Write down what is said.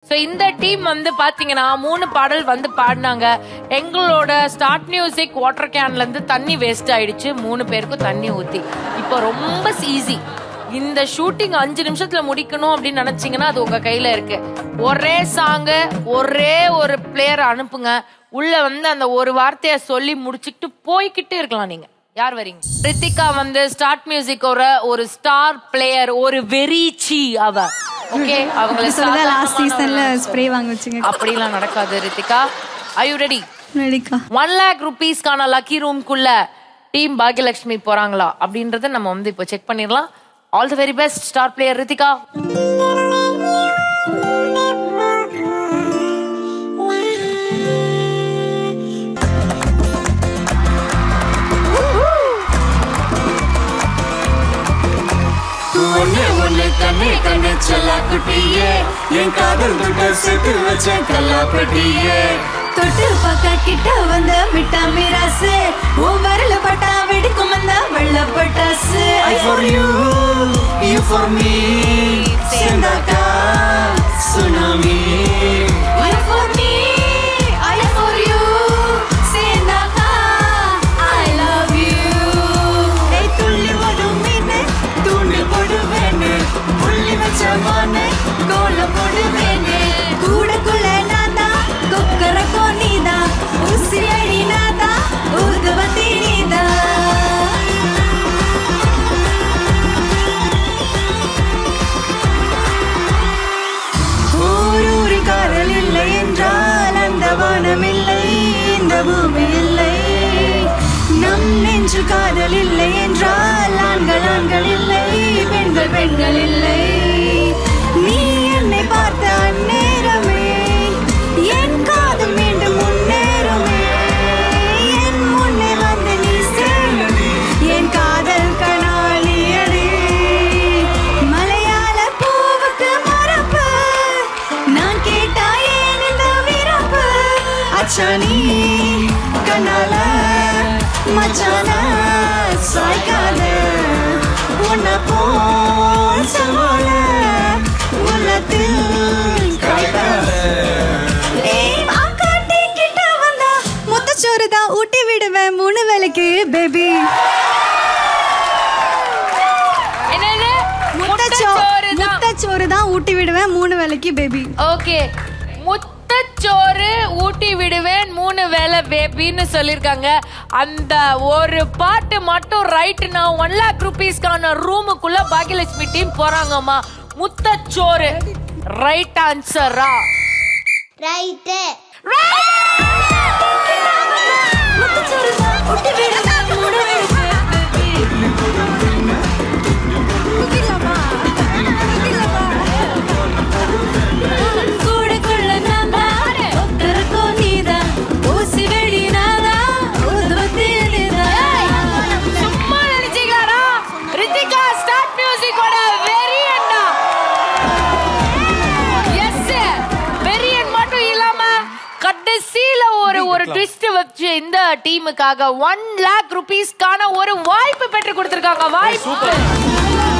So இந்த team வந்து பாத்தீங்கன்னா மூணு பாடல் வந்து பாடினாங்க எங்களோட ஸ்டார்ட் மியூசிக் வாட்டர் கேன்ல இருந்து தண்ணி வேஸ்ட் ஆயிடுச்சு மூணு பேருக்கும் தண்ணி ஊத்தி இப்போ ரொம்ப ஈஸி இந்த ஷூட்டிங் அஞ்சு நிமிஷத்துல முடிக்கணும் அப்படின்னு நினைச்சீங்கன்னா அது உங்க கையில இருக்கு ஒரே சாங்கு ஒரே ஒரு பிளேயர் அனுப்புங்க உள்ள வந்து அந்த ஒரு வார்த்தைய சொல்லி முடிச்சுக்கிட்டு போய்கிட்டே இருக்கலாம் நீங்க யார் வரீங்க ரித்திகா வந்து ஸ்டார்ட் மியூசிக் ஒரு ஒரு ஸ்டார் பிளேயர் ஒரு வெறிச்சி அவ ஓகே அவங்கள சொல்லுதா லாஸ்ட் சாதாரணமானவங்க சீசன்ல ஸ்ப்ரே வாங்க வச்சுங்க அப்படிலாம் நடக்காது ரித்திகா ஐ யூ ரெடி ரெடிக்கா ஒன் லேக் ருபீஸ்க்கான லக்கி ரூம்குள்ள டீம் பாக்யலட்சுமி போறாங்களா அப்படின்றத நம்ம வந்து இப்போ செக் பண்ணிடலாம் all the very best star player Rithika ஒண்ணு ஒண்ணு கண்ணே கண்ணு செல்லா குட்டியே என் காதல் துட்ட சேர்த்து வச்ச கல்லாப்பட்டியே தொட்டு பக்க கிட்ட வந்த மிட்டா மிராசு உன் வரல பட்டா வெடிக்கும் அந்த வெள்ள பட்டாசு I for you, you for me சேர்ந்தாக்கா tsunami I for me, I for you. சேர்ந்தாக்கா, I love you. ஏய் துள்ளி ஓடும் மீனு தூண்டி போடுவேன்னு புள்ளி வச்ச மானு கோலம் போடுவேன்னு கூடக்குள்ள நான்தான், கொக்கரக்கோ நீதான், உசிரடி நான்தான், ஊதுவத்தி நீதான். ஊரூரி காதல் இல்லை என்றால் அந்த வானம் இல்லை இந்த பூமி இல்லை நம் நெஞ்சு காதல் இல்லை என்றால் ஆண்கள் ஆண்கள் இல்லை பெண்கள் பெண்கள் இல்லை நீ என்னை பார்த்த அந்நேரமே என் காதல் மீண்டும் முன்னேறுமே என் முன்னே வந்து நீ சேரடி என் காதல் கனாலியடி மலையாள பூவுக்கு மரப்பு, நான் கேட்டா ஏன் இந்த விரப்பு? அச்சானி கண்ணால மச்சான சாய்க்காத உன்னை போல் சவால உள்ளத்தில் காய்க்காத ஏய், ஆக்காட்டி கிட்ட வந்தா, முத்தச்சோறு தான் ஊட்டி விடுவேன் மூணு வேளைக்கு பேபி என்னது முத்தச்சோறு முட்டச்சோறு தான் முத்தச்சோறு தான் ஊட்டி விடுவேன் மூணு வேளைக்கு பேபி ஓகே முத்தச்சோறு ஊட்டி விடுவேன் மூணு வேளை பேபின்னு சொல்லிருக்காங்க அந்த ஒரு பாட்டு மட்டும் ரைட்னா ஒன் லேக் ருபீஸ்க்கான ரூமுக்குள்ள பாக்கியலட்சுமி டீம் போறாங்கம்மா முத்தச்சோறு ரைட் ஆன்சரா ரைட்டு முத்தச்சோறு தான் ஊட்டி விடுவேன் மூணு வேளைக்கு ஊட்டிடலாமா? ஊட்டிடலாமா? கூடைக்குள்ள நான்தான், ஒக்கரக்கோ நீதான், ஊசி வெடி நான்தான், ஊதுவத்தி நீதான். சும்மா நினைச்சீங்களாடா ரித்திகா ஸ்டார்ட் மியூசிக்கோட வெரியண்டா எஸ் வெரியன் மட்டும் இல்லாம கடைசியில ஒரு ஒரு ட்விஸ்ட் வச்சு இந்த டீமுக்காக ஒன் லேக் ருபீஸ்க்கான ஒரு வாய்ப்பு பெற்று கொடுத்திருக்காங்க வாய்ப்பு